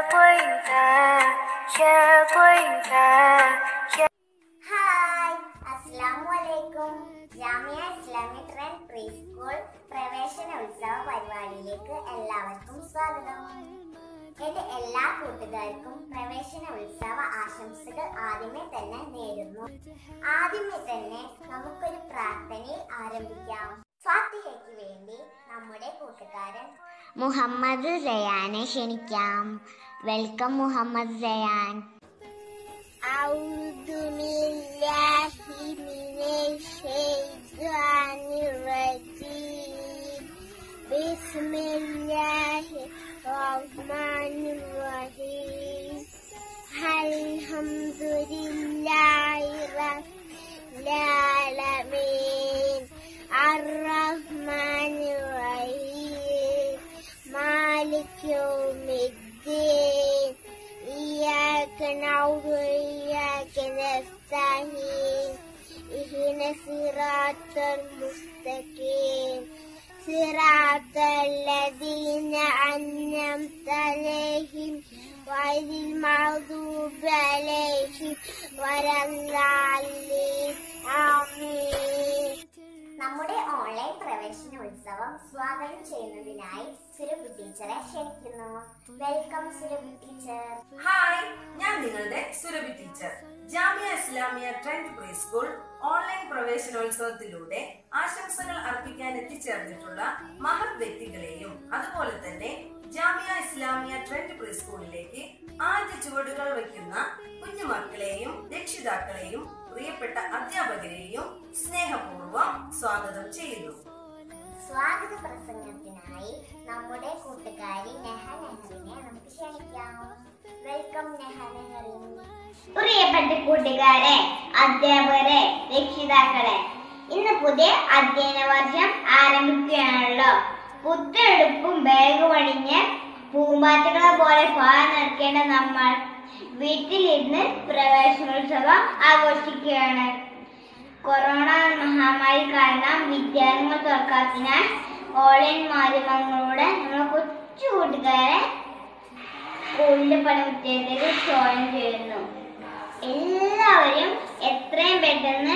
贵的，学贵的，学。 hi അസ്സലാമു അലൈക്കും Jamia Islamic Trend pre school പ്രവേശന ഉത്സവ പരിപാടിയിലേക്ക് എല്ലാവർക്കും സ്വാഗതം എന്റെ എല്ലാ കൂട്ടുകാർക്കും പ്രവേശന ഉത്സവ ആശംസകൾ ആദ്യമേ തന്നെ നേരുന്നു ആദ്യമേ തന്നെ നമുക്കൊരു പ്രാർത്ഥനയിൽ ആരംഭിക്കാം ഫാത്തിഹയ്ക്ക് വേണ്ടി നമ്മുടെ കൂട്ടുകാരൻ മുഹമ്മദ് റയാനെ ക്ഷണിക്കാം വെൽക്കം മുഹമ്മദ് റയാൻ أعوذ بالله من الشيطان الرجيم بسم الله الرحمن الرحيم الحمد لله رب العالمين الرحمن الرحيم مالك يوم الدين إياك نعبد وإياك نستعين اهدنا الصراط المستقيم صراط الذين أنعمت عليهم غير المغضوب عليهم ولا الضالين آمين നമ്മുടെ ഓൺലൈൻ പ്രവേശനോത്സവം സ്വാഗതം ചെയ്യുന്നതിനായി സുരഭി ടീച്ചറെ ക്ഷണിക്കുന്നു വെൽക്കം സുരഭി ടീച്ചർ ഹായ് ഞാൻ നിങ്ങളുടെ Surabhi teacher Jamia Islamia Trend pre school online പ്രവേശനോത്സവത്തിലൂടെ ആശംസകൾ അർപ്പിക്കാൻ എത്തിച്ചേർന്നിട്ടുള്ള മഹത് വ്യക്തികളെയും അതുപോലെ തന്നെ ജാമിയ ഇസ്ലാമിയ ട്രെൻഡ് പ്രീ സ്കൂളിലേക്ക് ആദ്യ ചുവടുകൾ വയ്ക്കുന്ന കുഞ്ഞുമക്കളെയും രക്ഷിതാക്കളെയും പ്രിയപ്പെട്ട അധ്യാപകരെയും സ്നേഹപൂർവ്വം സ്വാഗതം ചെയ്യുന്നു സ്വാഗത പ്രസംഗത്തിനായി നമ്മുടെ കൂട്ടുകാരി നെഹ നെഹറിനെ നമുക്ക് ക്ഷണിക്കാം വെൽക്കം നെഹ നെഹറിൻ പ്രിയപ്പെട്ട കൂട്ടുകാരെ അധ്യാപകരെ രക്ഷിതാക്കളെ ഇന്ന് പുതിയ അധ്യയന വർഷം ആരംഭിക്കുകയാണല്ലോ പുത്തെടുപ്പും ബാഗ് പണിഞ്ഞ് പൂമ്പാറ്റകളെ പോലെ പാൽ നടക്കേണ്ട നമ്മൾ വീട്ടിലിരുന്ന് പ്രവേശനോത്സവം ആഘോഷിക്കുകയാണ് കൊറോണ മഹാമാരി കാരണം വിദ്യാലയങ്ങൾ തുറക്കാത്തതിനാൽ ഓൺലൈൻ മാധ്യമങ്ങളിലൂടെ നമ്മൾ കൊച്ചു കൂട്ടുകാരെ സ്കൂളിലെ പണിമുറ്റത്തേക്ക് ജോയിൻ ചെയ്യുന്നു എല്ലാവരും എത്രയും പെട്ടെന്ന്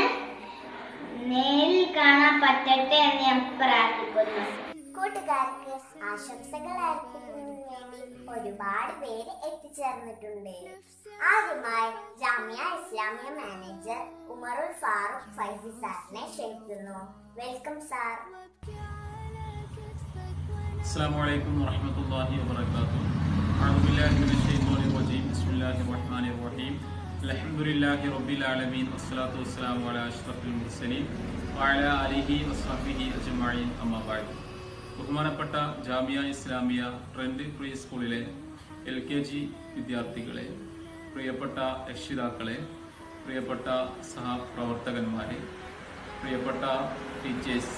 നേരിൽ കാണാൻ പറ്റട്ടെ എന്ന് ഞാൻ പ്രാർത്ഥിക്കുന്നു കൂട്ടുകാർക്ക് ആശംസകൾ അർപ്പിക്കുന്നതിന് വേണ്ടി ഒരുപാട് പേര് എത്തിച്ചേർന്നിട്ടുണ്ട് ആദ്യമായി ജാമിയ ഇസ്ലാമിയ മാനേജർ ഉമറുൽ ഫാറൂഖ് ഫൈസി സാറിനെ ക്ഷണിക്കുന്നു വെൽക്കം സാർ السلام عليكم ورحمة الله وبركاته أعوذ بالله من الشيطان الرجيم بسم الله الرحمن الرحيم الحمد لله رب العالمين والصلاة والسلام على أشرف المرسلين وعلى آله وصحبه أجمعين أما بعد ബഹുമാനപ്പെട്ട ജാമിയ ഇസ്ലാമിയ ട്രെൻഡ് പ്രീ സ്കൂളിലെ എൽ കെ ജി വിദ്യാർത്ഥികളെ പ്രിയപ്പെട്ട രക്ഷിതാക്കളെ പ്രിയപ്പെട്ട സഹപ്രവർത്തകന്മാരെ പ്രിയപ്പെട്ട ടീച്ചേഴ്സ്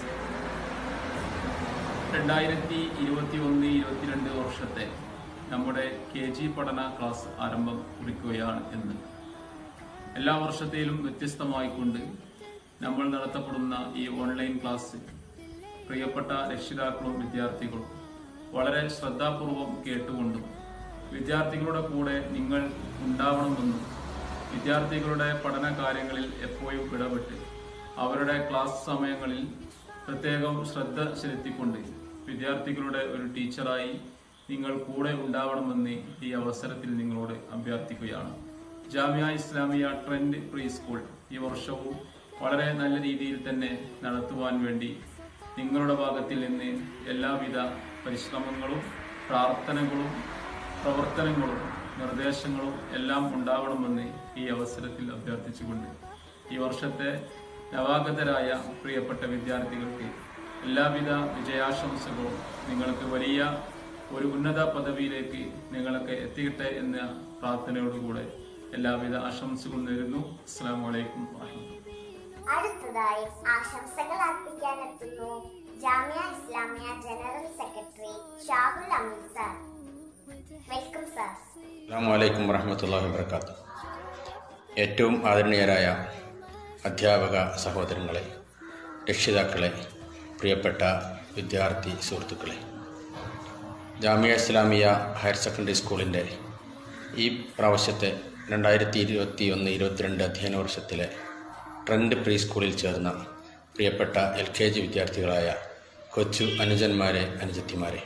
രണ്ടായിരത്തി ഇരുപത്തി ഒന്ന് ഇരുപത്തിരണ്ട് വർഷത്തെ നമ്മുടെ കെ ജി പഠന ക്ലാസ് ആരംഭം കുറിക്കുകയാണ് എന്ന് എല്ലാ വർഷത്തിലും വ്യത്യസ്തമായിക്കൊണ്ട് നമ്മൾ നടത്തപ്പെടുന്ന ഈ ഓൺലൈൻ ക്ലാസ് പ്രിയപ്പെട്ട രക്ഷിതാക്കളും വിദ്യാർത്ഥികളും വളരെ ശ്രദ്ധാപൂർവം കേട്ടുകൊണ്ടും വിദ്യാർത്ഥികളുടെ കൂടെ നിങ്ങൾ ഉണ്ടാവണമെന്നും വിദ്യാർത്ഥികളുടെ പഠന കാര്യങ്ങളിൽ എപ്പോഴും ഇടപെട്ട് അവരുടെ ക്ലാസ് സമയങ്ങളിൽ പ്രത്യേകം ശ്രദ്ധ ചെലുത്തിക്കൊണ്ട് വിദ്യാർത്ഥികളുടെ ഒരു ടീച്ചറായി നിങ്ങൾ കൂടെ ഉണ്ടാവണമെന്ന് ഈ അവസരത്തിൽ നിങ്ങളോട് അഭ്യർത്ഥിക്കുകയാണ് Jamia Islamia Trend pre school ഈ വർഷവും വളരെ നല്ല രീതിയിൽ തന്നെ നടത്തുവാൻ വേണ്ടി നിങ്ങളുടെ ഭാഗത്തിൽ നിന്ന് എല്ലാവിധ പരിശ്രമങ്ങളും പ്രാർത്ഥനകളും പ്രവർത്തനങ്ങളും നിർദ്ദേശങ്ങളും എല്ലാം ഉണ്ടാവണമെന്ന് ഈ അവസരത്തിൽ അഭ്യർത്ഥിച്ചുകൊണ്ട് ഈ വർഷത്തെ നവാഗതരായ പ്രിയപ്പെട്ട വിദ്യാർത്ഥികൾക്ക് എല്ലാവിധ വിജയാശംസകളും നിങ്ങൾക്ക് വലിയ ഒരു ഉന്നത പദവിയിലേക്ക് നിങ്ങളൊക്കെ എത്തിക്കട്ടെ എന്ന പ്രാർത്ഥനയോടുകൂടെ എല്ലാവിധ ആശംസകളും നേരുന്നു അസ്സാം വലൈക്കും വാഹമത്തുള്ള അടുത്തതായി ആശംസകൾ അർപ്പിക്കാൻ എത്തുന്നു Jamia Islamia general secretary Shahul Ameer sir welcome sir അസ്സാം വലൈക്കും വറഹമത്തല്ലാഹി വർക്കാത്തു ഏറ്റവും ആദരണീയരായ അധ്യാപക സഹോദരങ്ങളെ രക്ഷിതാക്കളെ പ്രിയപ്പെട്ട വിദ്യാർത്ഥി സുഹൃത്തുക്കളെ ജാമിയ ഇസ്ലാമിയ ഹയർ സെക്കൻഡറി സ്കൂളിൻ്റെ ഈ പ്രാവശ്യത്തെ രണ്ടായിരത്തി ഇരുപത്തി ഒന്ന് ഇരുപത്തിരണ്ട് അധ്യയന വർഷത്തിലെ ട്രെൻഡ് പ്രീ സ്കൂളിൽ ചേർന്ന പ്രിയപ്പെട്ട എൽ കെ ജി വിദ്യാർത്ഥികളായ കൊച്ചു അനുജന്മാരെ അനുജത്തിമാരെ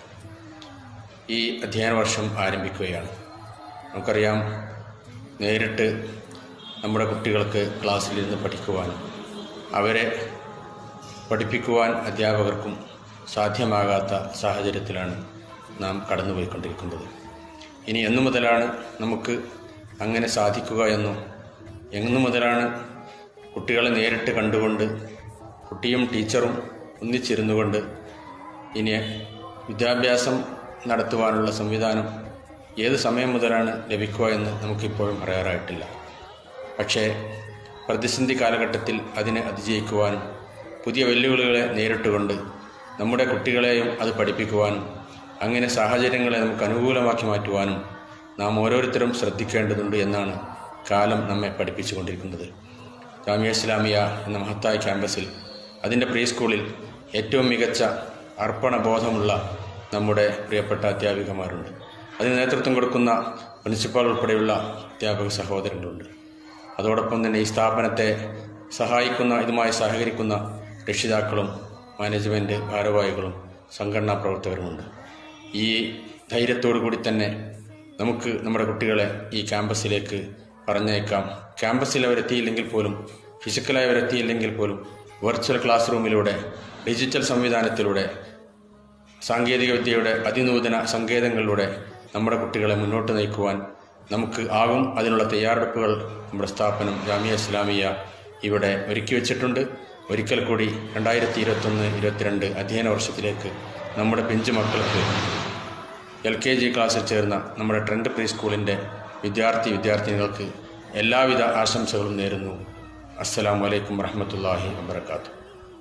ഈ അധ്യയന വർഷം ആരംഭിക്കുകയാണ് നമുക്കറിയാം നേരിട്ട് നമ്മുടെ കുട്ടികൾക്ക് ക്ലാസ്സിലിരുന്ന് പഠിക്കുവാൻ അവരെ പഠിപ്പിക്കുവാൻ അധ്യാപകർക്കും സാധ്യമാകാത്ത സാഹചര്യത്തിലാണ് നാം കടന്നുപോയിക്കൊണ്ടിരിക്കുന്നത് ഇനി എന്നു മുതലാണ് നമുക്ക് അങ്ങനെ സാധിക്കുക എന്നോ എന്നു മുതലാണ് കുട്ടികളെ നേരിട്ട് കണ്ടുകൊണ്ട് കുട്ടിയും ടീച്ചറും ഒന്നിച്ചിരുന്നു കൊണ്ട് ഇനി വിദ്യാഭ്യാസം നടത്തുവാനുള്ള സംവിധാനം ഏത് സമയം മുതലാണ് ലഭിക്കുക എന്ന് നമുക്കിപ്പോഴും പറയാറായിട്ടില്ല പക്ഷേ പ്രതിസന്ധി കാലഘട്ടത്തിൽ അതിനെ അതിജയിക്കുവാനും പുതിയ വെല്ലുവിളികളെ നേരിട്ടുകൊണ്ട് നമ്മുടെ കുട്ടികളെയും അത് പഠിപ്പിക്കുവാനും അങ്ങനെ സാഹചര്യങ്ങളെ നമുക്ക് അനുകൂലമാക്കി മാറ്റുവാനും നാം ഓരോരുത്തരും ശ്രദ്ധിക്കേണ്ടതുണ്ട് എന്നാണ് കാലം നമ്മെ പഠിപ്പിച്ചുകൊണ്ടിരിക്കുന്നത് ജാമിയ ഇസ്ലാമിയ എന്ന മഹത്തായ ക്യാമ്പസിൽ അതിൻ്റെ പ്രീ സ്കൂളിൽ ഏറ്റവും മികച്ച അർപ്പണബോധമുള്ള നമ്മുടെ പ്രിയപ്പെട്ട അധ്യാപികമാരുണ്ട് അതിന് നേതൃത്വം കൊടുക്കുന്ന പ്രിൻസിപ്പാൾ ഉൾപ്പെടെയുള്ള അധ്യാപക സഹോദരങ്ങളുണ്ട് അതോടൊപ്പം തന്നെ ഈ സ്ഥാപനത്തെ സഹായിക്കുന്ന ഇതുമായി സഹകരിക്കുന്ന രക്ഷിതാക്കളും മാനേജ്മെൻറ്റ് ഭാരവാഹികളും സംഘടനാ പ്രവർത്തകരുമുണ്ട് ഈ ധൈര്യത്തോടു കൂടി തന്നെ നമുക്ക് നമ്മുടെ കുട്ടികളെ ഈ ക്യാമ്പസിലേക്ക് പറഞ്ഞേക്കാം ക്യാമ്പസിൽ അവരെത്തിയില്ലെങ്കിൽ പോലും ഫിസിക്കലായി അവരെത്തിയില്ലെങ്കിൽ പോലും വെർച്വൽ ക്ലാസ് റൂമിലൂടെ ഡിജിറ്റൽ സംവിധാനത്തിലൂടെ സാങ്കേതികവിദ്യയുടെ അതിനൂതന സങ്കേതങ്ങളിലൂടെ നമ്മുടെ കുട്ടികളെ മുന്നോട്ട് നയിക്കുവാൻ നമുക്ക് ആകും അതിനുള്ള തയ്യാറെടുപ്പുകൾ നമ്മുടെ സ്ഥാപനം ജാമിയ ഇസ്ലാമിയ ഇവിടെ ഒരുക്കി വെച്ചിട്ടുണ്ട് ഒരിക്കൽ കൂടി രണ്ടായിരത്തി ഇരുപത്തൊന്ന് ഇരുപത്തിരണ്ട് അധ്യയന വർഷത്തിലേക്ക് നമ്മുടെ പിഞ്ചു മക്കൾക്ക് എൽ കെ ജി ക്ലാസ്സിൽ ചേർന്ന നമ്മുടെ ട്രെൻഡ് പ്രീ സ്കൂളിൻ്റെ വിദ്യാർത്ഥി വിദ്യാർത്ഥിനികൾക്ക് എല്ലാവിധ ആശംസകളും നേരുന്നു അസ്സലാമു അലൈക്കും വറഹമത്തല്ലാഹി വബർക്കാത്തു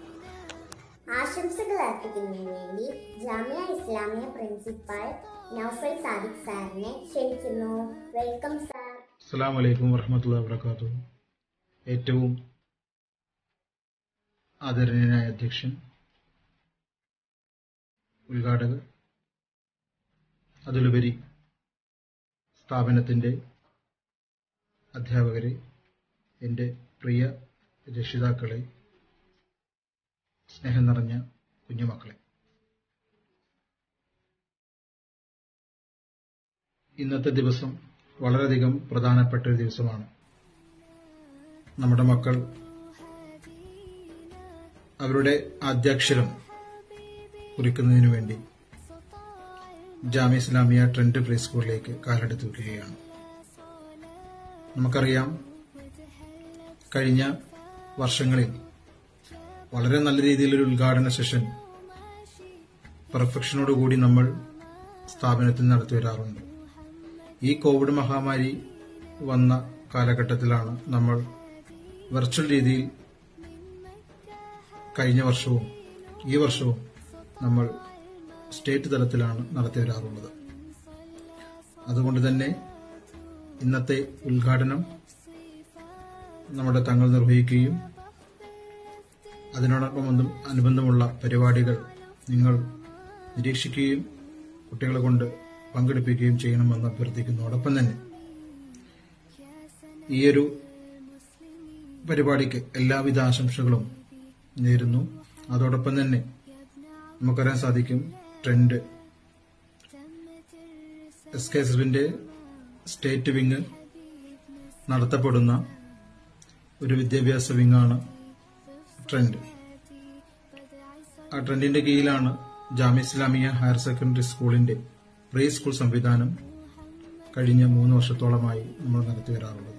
ആശംസകൾ അർപ്പിക്കുന്നതിന് വേണ്ടി ജാമിയ ഇസ്ലാമിയ പ്രിൻസിപ്പാൾ നൗഫൽ സാദിഖ് സാറിനെ ക്ഷണിക്കുന്നു വെൽക്കം സാർ അസ്സാം വലൈക്കും വർഹമത്തുള്ള വാബർക്കാത്തു ഏറ്റവും ആദരണീയനായ അധ്യക്ഷൻ ഉദ്ഘാടകർ അതിലുപരി സ്ഥാപനത്തിൻ്റെ അധ്യാപകരെ എൻ്റെ പ്രിയ രക്ഷിതാക്കളെ സ്നേഹം നിറഞ്ഞ കുഞ്ഞുമക്കളെ ഇന്നത്തെ ദിവസം വളരെയധികം പ്രധാനപ്പെട്ട ഒരു ദിവസമാണ് നമ്മുടെ മക്കൾ അവരുടെ ആദ്യാക്ഷരം കുറിക്കുന്നതിനു വേണ്ടി ജാമ്യ ഇസ്ലാമിയ ട്രെൻഡ് പ്രീ സ്കൂളിലേക്ക് കാലെടുത്ത് വയ്ക്കുകയാണ് നമുക്കറിയാം കഴിഞ്ഞ വർഷങ്ങളിൽ വളരെ നല്ല രീതിയിലൊരു ഉദ്ഘാടന സെഷൻ പെർഫെക്ഷനോടുകൂടി നമ്മൾ സ്ഥാപനത്തിൽ നടത്തി വരാറുണ്ട് ഈ കോവിഡ് മഹാമാരി വന്ന കാലഘട്ടത്തിലാണ് നമ്മൾ വെർച്വൽ രീതിയിൽ കഴിഞ്ഞ വർഷവും ഈ വർഷവും നമ്മൾ സ്റ്റേറ്റ് തലത്തിലാണ് നടത്തി വരാറുള്ളത് അതുകൊണ്ട് തന്നെ ഇന്നത്തെ ഉദ്ഘാടനം നമ്മുടെ തങ്ങൾ നിർവഹിക്കുകയും അതിനോടൊപ്പം ഒന്നും അനുബന്ധമുള്ള പരിപാടികൾ നിങ്ങൾ നിരീക്ഷിക്കുകയും കുട്ടികളെ കൊണ്ട് പങ്കെടുപ്പിക്കുകയും ചെയ്യണമെന്ന് അഭ്യർത്ഥിക്കുന്നു അതോടൊപ്പം തന്നെ ഈയൊരു പരിപാടിക്ക് എല്ലാവിധ ആശംസകളും നേരുന്നു അതോടൊപ്പം തന്നെ നമുക്കറിയാൻ സാധിക്കും ട്രെൻഡ് എസ് കെ എസ് എഫിന്റെ സ്റ്റേറ്റ് വിങ് നടത്തപ്പെടുന്ന ഒരു വിദ്യാഭ്യാസ വിങ്ങാണ് ട്രെൻഡ് ആ ട്രെൻഡിന്റെ കീഴിലാണ് ജാമ്യ ഇസ്ലാമിയ ഹയർ സെക്കൻഡറി സ്കൂളിന്റെ പ്രീ സ്കൂൾ സംവിധാനം കഴിഞ്ഞ മൂന്ന് വർഷത്തോളമായി നമ്മൾ നടത്തി വരാറുള്ളത്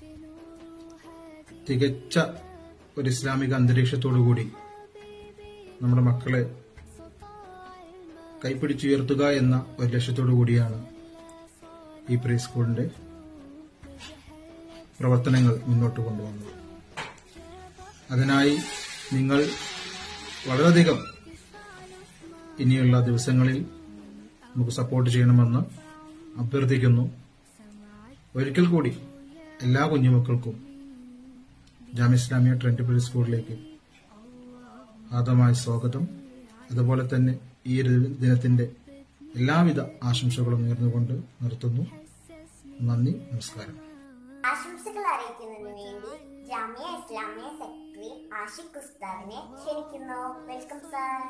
തികച്ച ഒരു ഇസ്ലാമിക അന്തരീക്ഷത്തോടുകൂടി നമ്മുടെ മക്കളെ കൈപ്പിടിച്ചുയർത്തുക എന്ന ഒരു ലക്ഷ്യത്തോടു കൂടിയാണ് ഈ പ്രീ സ്കൂളിന്റെ പ്രവർത്തനങ്ങൾ മുന്നോട്ട് കൊണ്ടുവന്നത് അതിനായി നിങ്ങൾ വളരെയധികം ഇനിയുള്ള ദിവസങ്ങളിൽ നമുക്ക് സപ്പോർട്ട് ചെയ്യണമെന്ന് അഭ്യർത്ഥിക്കുന്നു ഒരിക്കൽ കൂടി എല്ലാ കുഞ്ഞുമക്കൾക്കും ജാമ്യ ഇസ്ലാമിയ ട്രെൻഡ് പ്രീ സ്കൂളിലേക്ക് ആദമായ സ്വാഗതം അതുപോലെ തന്നെ ഈ ഒരു ദിനത്തിന്റെ എല്ലാവിധ ആശംസകളും നേർന്നുകൊണ്ട് നിർത്തുന്നു നന്ദി നമസ്കാരം ആശംസകൾ അറിയിക്കുന്നതിന് വേണ്ടി ജാമിയ ഇസ്ലാമിയ സെക്രട്ടറി ആഷിഖ് ഉസ്താദിനെ ക്ഷണിക്കുന്നു വെൽക്കം സാർ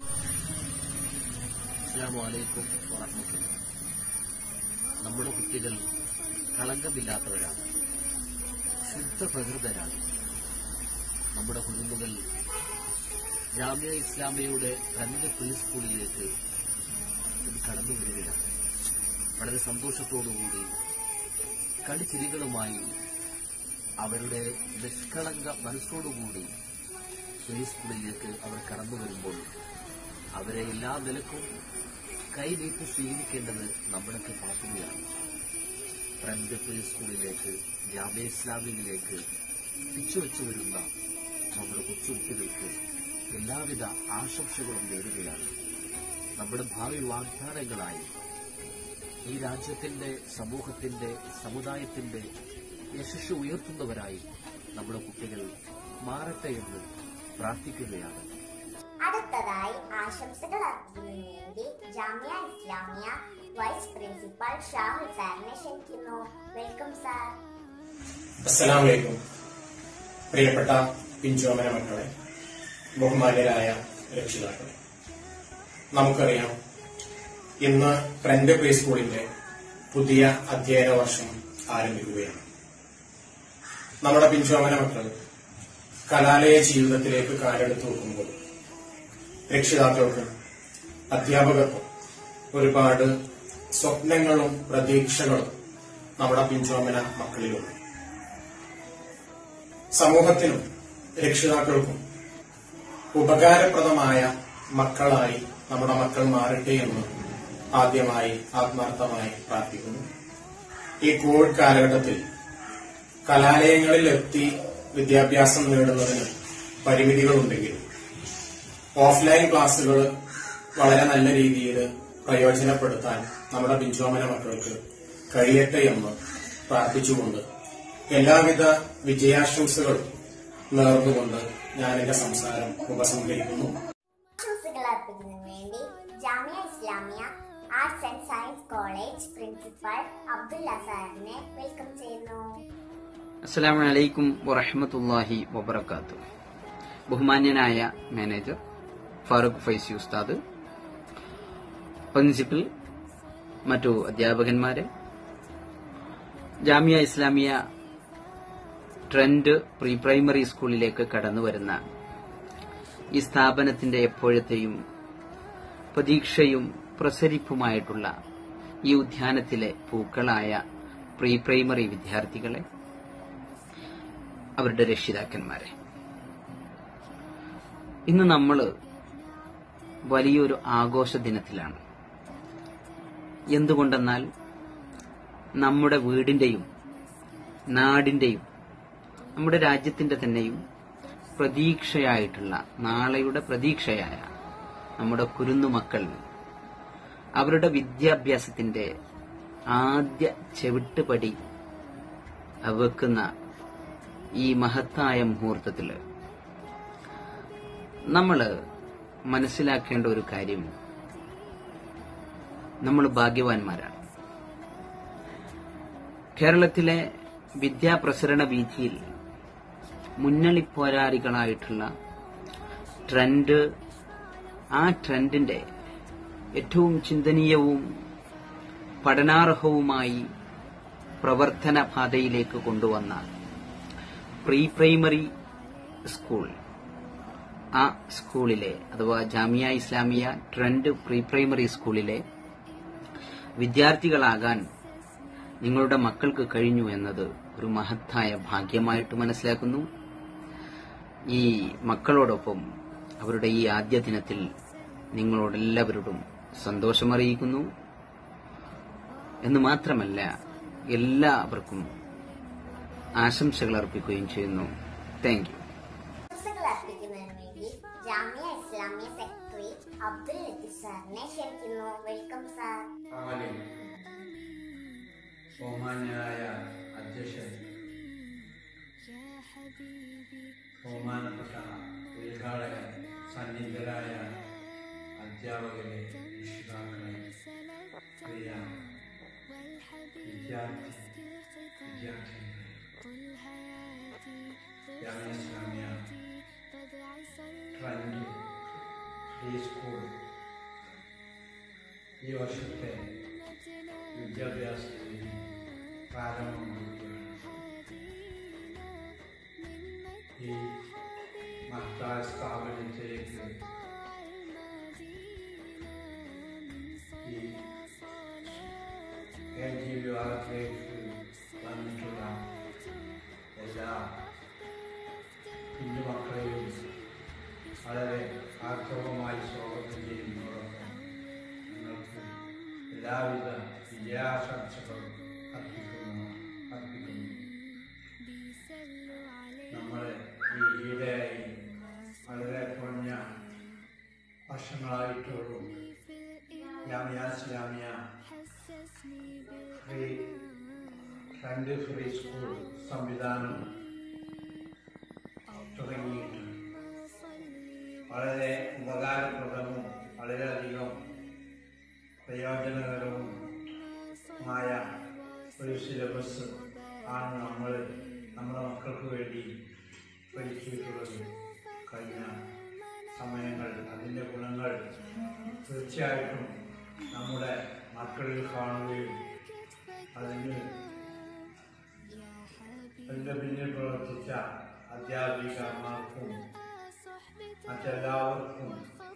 അസ്സാമലൈക്കും വറഹമത്തുള്ള നമ്മുടെ കുട്ടികൾ കളങ്കമില്ലാത്തവരാണ് ശുദ്ധ പ്രകൃതരാണ് നമ്മുടെ കുഞ്ഞുങ്ങൾ ജാമ്യ ഇസ്ലാമിയയുടെ രണ്ട് പ്രീ സ്കൂളിലേക്ക് ഇത് കടന്നു വരികയാണ് വളരെ സന്തോഷത്തോടുകൂടി കളിച്ചിരികളുമായി അവരുടെ നിഷ്കളങ്ക മനസ്സോടുകൂടി പ്രീ സ്കൂളിലേക്ക് അവർ കടന്നു വരുമ്പോൾ അവരെ എല്ലാ നിലക്കും കൈനീട്ടി സ്വീകരിക്കേണ്ടത് നമ്മുടെയൊക്കെ ബാധ്യതയാണ് ഫ്രണ്ട് പ്രീ സ്കൂളിലേക്ക് ജാമ്യ ഇസ്ലാമിയിലേക്ക് പിച്ചുവെച്ചു വരുന്ന നമ്മുടെ കൊച്ചുകുട്ടികൾക്ക് എല്ലാവിധ ആശംസകളും നേരുകയാണ് നമ്മുടെ ഭാവി വാഗ്ദാനങ്ങളായി ഈ രാജ്യത്തിന്റെ സമൂഹത്തിന്റെ സമുദായത്തിന്റെ യശസ് ഉയർത്തുന്നവരായി നമ്മുടെ കുട്ടികൾ മാറട്ടെ എന്ന് പ്രാർത്ഥിക്കുകയാണ് അടുത്തതായി ആശംസകൾ അർപ്പിക്കുന്നതിന് വേണ്ടി ജാമിയ ഇസ്ലാമിയ വൈസ് പ്രിൻസിപ്പൽ ഷാഹുൽ സാറിനെ ക്ഷണിക്കുന്നു വെൽക്കം സാർ അസ്സലാമലൈക്കും പ്രിയപ്പെട്ട പിഞ്ചോമന മക്കളെ ബഹുമാന്യരായ രക്ഷിതാക്കളെ നമുക്കറിയാം ഇന്ന് ഫ്രണ്ട് പ്രീ സ്കൂളിന്റെ പുതിയ അധ്യയന വർഷം ആരംഭിക്കുകയാണ് നമ്മുടെ പിഞ്ചോമന മക്കൾ കലാലയ ജീവിതത്തിലേക്ക് കാലെടുത്ത് വെക്കുമ്പോൾ രക്ഷിതാക്കൾക്കും അധ്യാപകർക്കും ഒരുപാട് സ്വപ്നങ്ങളും പ്രതീക്ഷകളും നമ്മുടെ പിഞ്ചോമന മക്കളിലുണ്ട് സമൂഹത്തിനും രക്ഷിതാക്കൾക്കും ഉപകാരപ്രദമായ മക്കളായി നമ്മുടെ മക്കൾ മാറട്ടെ എന്ന് ആദ്യമായി ആത്മാർത്ഥമായി പ്രാർത്ഥിക്കുന്നു ഈ കോവിഡ് കാലഘട്ടത്തിൽ കലാലയങ്ങളിൽ എത്തി വിദ്യാഭ്യാസം നേടുന്നതിന് പരിമിതികളുണ്ടെങ്കിലും ഓഫ്ലൈൻ ക്ലാസ്സുകൾ വളരെ നല്ല രീതിയിൽ പ്രയോജനപ്പെടുത്താൻ നമ്മുടെ പിഞ്ചോമന മക്കൾക്ക് കഴിയട്ടെ എന്ന് പ്രാർത്ഥിച്ചുകൊണ്ട് എല്ലാവിധ വിജയാശംസകളും നേർന്നുകൊണ്ട് ഞാൻ എന്റെ സംസാരം ഉപസംഹരിക്കുന്നു ആശംസകൾ അർപ്പിക്കുന്നതിന് വേണ്ടി Jamia Islamia arts and science college principal Abdulla സാറിനെ വെൽക്കം ചെയ്യുന്നു അസ്സലാമു അലൈക്കും വറഹ്മത്തുള്ളാഹി വബറകാത്തു ബഹുമാന്യനായ മാനേജർ ഫാറൂഖ് ഫൈസി ഉസ്താദ് പ്രിൻസിപ്പൽ മറ്റു അധ്യാപകന്മാരെ Jamia Islamia Trend pre primary സ്കൂളിലേക്ക് കടന്നു വരുന്ന ഈ സ്ഥാപനത്തിന്റെ എപ്പോഴത്തെയും പ്രതീക്ഷയും പ്രസരിപ്പുമായിട്ടുള്ള ഈ ഉദ്യാനത്തിലെ പൂക്കളായ പ്രീ പ്രൈമറി വിദ്യാർത്ഥികളെ അവരുടെ രക്ഷിതാക്കന്മാരെ ഇന്ന് നമ്മൾ വലിയൊരു ആഘോഷ ദിനത്തിലാണ് എന്തുകൊണ്ടെന്നാൽ നമ്മുടെ വീടിന്റെയും നാടിന്റെയും നമ്മുടെ രാജ്യത്തിന്റെ തന്നെയും പ്രതീക്ഷയായിട്ടുള്ള നാളെയുടെ പ്രതീക്ഷയായ നമ്മുടെ കുരുന്നുമക്കൾ അവരുടെ വിദ്യാഭ്യാസത്തിന്റെ ആദ്യ ചെവിട്ടുപടി വെക്കുന്ന ഈ മഹത്തായ മുഹൂർത്തത്തില് നമ്മൾ മനസ്സിലാക്കേണ്ട ഒരു കാര്യം നമ്മൾ ഭാഗ്യവാന്മാരാണ് കേരളത്തിലെ വിദ്യാപ്രസരണ വീതിയിൽ മുന്നണി പോരാളികളായിട്ടുള്ള ട്രെൻഡ് ആ ട്രെൻഡിന്റെ ഏറ്റവും ചിന്തനീയവും പഠനാർഹവുമായി പ്രവർത്തന പാതയിലേക്ക് കൊണ്ടുവന്ന പ്രീ പ്രൈമറി സ്കൂൾ ആ സ്കൂളിലെ അഥവാ Jamia Islamia Trend pre primary സ്കൂളിലെ വിദ്യാർത്ഥികളാകാൻ നിങ്ങളുടെ മക്കൾക്ക് കഴിഞ്ഞു എന്നത് ഒരു മഹത്തായ ഭാഗ്യമായിട്ട് മനസ്സിലാക്കുന്നു ഈ മക്കളോടൊപ്പം അവരുടെ ഈ ആദ്യ ദിനത്തിൽ നിങ്ങളോടെല്ലാവരോടും സന്തോഷമറിയിക്കുന്നു എന്ന് മാത്രമല്ല എല്ലാവർക്കും ആശംസകൾ അർപ്പിക്കുകയും ചെയ്യുന്നു താങ്ക് യു ആശംസകൾ അർപ്പിക്കുന്നതിന് വേണ്ടി ജാമിയ ഇസ്ലാമിയ സെക്രട്ടറി അബ്ദുൽ ലത്തീഫ് സാറിനെ ക്ഷണിക്കുന്നു വെൽക്കം സാർ ബഹുമാന്യനായ അധ്യക്ഷൻ ബഹുമാനപ്പെട്ട ഉദ്ഘാടകൻ സന്നിഹിതരായ അധ്യാപകരെ രക്ഷിതാക്കളെ പ്രിയ വിദ്യാർത്ഥി വിദ്യാർത്ഥിനികളെ Jamia Islamia Trend free school ഈ വർഷത്തെ വിദ്യാഭ്യാസത്തിന് പ്രാരംഭം കുറിക്കുകയാണ് ഈ മഹത്തായ സ്ഥാപനത്തിലേക്ക് ഈ എൻ ജി വിഭാഗത്തിലേക്ക് വന്നിട്ടുള്ള എല്ലാ കുഞ്ഞുമക്കളെയും വളരെ ആർത്തവമായി സ്വാഗതം ചെയ്യുന്നതോടൊപ്പം നിങ്ങൾക്ക് എല്ലാവിധ വിജയാശംസകളും അർപ്പിക്കുന്നു അർപ്പിക്കുന്നു നമ്മളെ ഈ ഈടെയായി വളരെ കുറഞ്ഞ വർഷങ്ങളായിട്ടുള്ളൂ Jamia Islamia free front free school സംവിധാനം തുടങ്ങിയിട്ട് വളരെ ഉപകാരപ്രദവും വളരെയധികം പ്രയോജനകരവുമായ ഒരു സിലബസ് ആണ് നമ്മൾ നമ്മുടെ മക്കൾക്ക് വേണ്ടി ഒരുക്കിയിട്ടുള്ളത് കഴിഞ്ഞ സമയങ്ങൾ അതിൻ്റെ ഗുണങ്ങൾ തീർച്ചയായിട്ടും നമ്മുടെ മക്കളിൽ കാണുകയും അതിന് അതിൻ്റെ പിന്നിൽ പ്രവർത്തിച്ച അധ്യാപികമാർക്കും മറ്റെല്ലാവർക്കും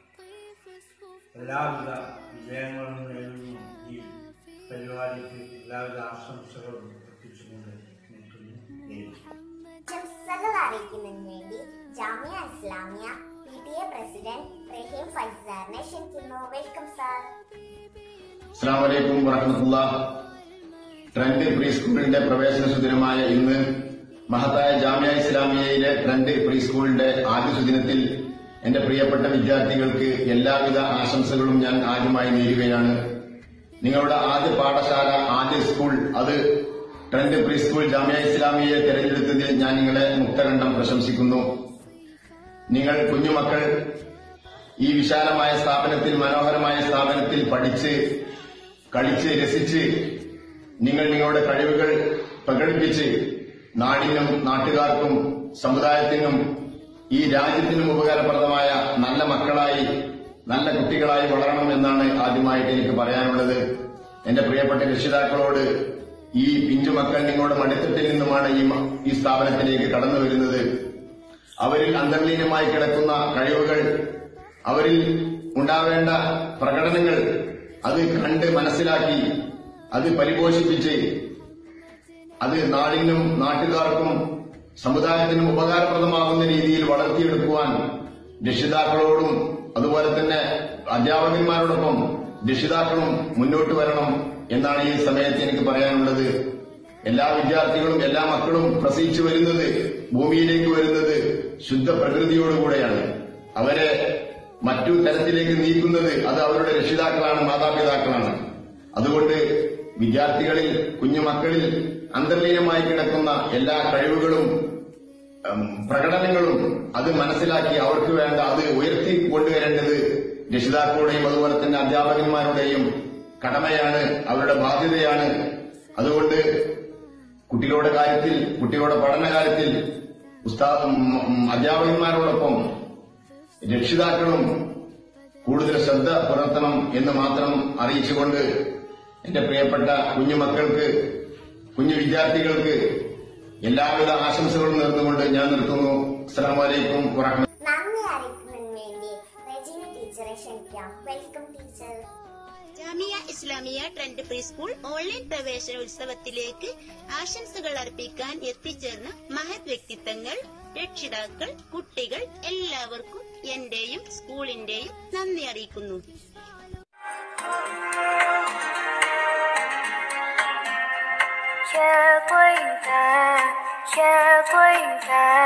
എല്ലാവിധ വിജയങ്ങളും നേരുന്നു ഈ പരിപാടിക്ക് എല്ലാവിധ ആശംസകളും എത്തിച്ചുകൊണ്ട് നിൽക്കുന്നു ദൈവം ആശംസകൾ അറിയിക്കുന്നതിന് വേണ്ടി Jamia Islamia P T A president Raheem ഫൈസാറിനെ ക്ഷണിക്കുന്നു വെൽക്കം സാർ അസ്സാം വലൈക്കും വറഹമത്തുള്ള ട്രെൻഡ് പ്രീ സ്കൂളിന്റെ പ്രവേശന സുദിനമായ ഇന്ന് മഹത്തായ ജാമ്യ ഇസ്ലാമിയയിലെ ട്രെൻഡ് പ്രീ സ്കൂളിന്റെ ആദ്യ സുദിനത്തിൽ എന്റെ പ്രിയപ്പെട്ട വിദ്യാർത്ഥികൾക്ക് എല്ലാവിധ ആശംസകളും ഞാൻ ആദ്യമായി നേരുകയാണ് നിങ്ങളുടെ ആദ്യ പാഠശാല ആദ്യ സ്കൂൾ അത് ട്രെൻഡ് പ്രീ സ്കൂൾ ജാമ്യ ഇസ്ലാമിയയെ തെരഞ്ഞെടുത്തതിൽ ഞാൻ നിങ്ങളെ മുക്തകണ്ഠം പ്രശംസിക്കുന്നു നിങ്ങൾ കുഞ്ഞുമക്കൾ ഈ വിശാലമായ സ്ഥാപനത്തിൽ മനോഹരമായ സ്ഥാപനത്തിൽ പഠിച്ച് കളിച്ച് രസിച്ച് നിങ്ങൾ നിങ്ങളുടെ കഴിവുകൾ പ്രകടിപ്പിച്ച് നാടിനും നാട്ടുകാർക്കും സമുദായത്തിനും ഈ രാജ്യത്തിനും ഉപകാരപ്രദമായ നല്ല മക്കളായി നല്ല കുട്ടികളായി വളരണം എന്നാണ് ആദ്യമായിട്ട് എനിക്ക് പറയാനുള്ളത് എന്റെ പ്രിയപ്പെട്ട രക്ഷിതാക്കളോട് ഈ പിഞ്ചുമക്കൾ നിങ്ങളുടെ മടിത്തട്ടിൽ നിന്നുമാണ് ഈ മ- ഈ സ്ഥാപനത്തിലേക്ക് കടന്നു വരുന്നത് അവരിൽ അന്തർലീനമായി കിടക്കുന്ന കഴിവുകൾ അവരിൽ ഉണ്ടാവേണ്ട പ്രകടനങ്ങൾ അത് കണ്ട് മനസ്സിലാക്കി അത് പരിപോഷിപ്പിച്ച് അത് നാടിനും നാട്ടുകാർക്കും സമുദായത്തിനും ഉപകാരപ്രദമാകുന്ന രീതിയിൽ വളർത്തിയെടുക്കുവാൻ രക്ഷിതാക്കളോടും അതുപോലെ തന്നെ അധ്യാപകന്മാരോടൊപ്പം രക്ഷിതാക്കളും മുന്നോട്ട് വരണം എന്നാണ് ഈ സമയത്ത് എനിക്ക് പറയാനുള്ളത് എല്ലാ വിദ്യാർത്ഥികളും എല്ലാ മക്കളും പ്രസവിച്ചു വരുന്നത് ഭൂമിയിലേക്ക് വരുന്നത് ശുദ്ധ പ്രകൃതിയോടുകൂടെയാണ് അവരെ മറ്റു തരത്തിലേക്ക് നീക്കുന്നത് അത് അവരുടെ രക്ഷിതാക്കളാണ് മാതാപിതാക്കളാണ് അതുകൊണ്ട് വിദ്യാർത്ഥികളിൽ കുഞ്ഞുമക്കളിൽ അന്തർലീനമായി കിടക്കുന്ന എല്ലാ കഴിവുകളും ഉം, പ്രകടനങ്ങളും അത് മനസ്സിലാക്കി അവർക്ക് വേണ്ട അത് ഉയർത്തി കൊണ്ടുവരേണ്ടത് രക്ഷിതാക്കളുടെയും അതുപോലെ തന്നെ അധ്യാപകന്മാരുടെയും കടമയാണ് അവരുടെ ബാധ്യതയാണ് അതുകൊണ്ട് കുട്ടികളുടെ കാര്യത്തിൽ കുട്ടികളുടെ പഠന കാര്യത്തിൽ ഉസ്താ ഉം, ഉം, അധ്യാപകന്മാരോടൊപ്പം രക്ഷിതാക്കളും കൂടുതൽ ശ്രദ്ധ പുലർത്തണം എന്ന് മാത്രം അറിയിച്ചുകൊണ്ട് എന്റെ പ്രിയപ്പെട്ട കുഞ്ഞുമക്കൾക്ക് കുഞ്ഞു വിദ്യാർത്ഥികൾക്ക് എല്ലാവിധ ആശംസകളും നേർന്നുകൊണ്ട് ഞാൻ നിർത്തുന്നു അസ്സാം വലൈക്കും വറഹ്മ നന്ദി അറിയിക്കുന്നതിന് വേണ്ടി റെജിന ടീച്ചറെ ക്ഷണിക്കാം welcome teacher Jamia Islamia Trend pre school online പ്രവേശനോത്സവത്തിലേക്ക് ആശംസകൾ അർപ്പിക്കാൻ എത്തിച്ചേർന്ന മഹത് വ്യക്തിത്വങ്ങൾ രക്ഷിതാക്കൾ കുട്ടികൾ എല്ലാവർക്കും എന്റെയും സ്കൂളിന്റെയും നന്ദി അറിയിക്കുന്നു يا طيبة يا طيبة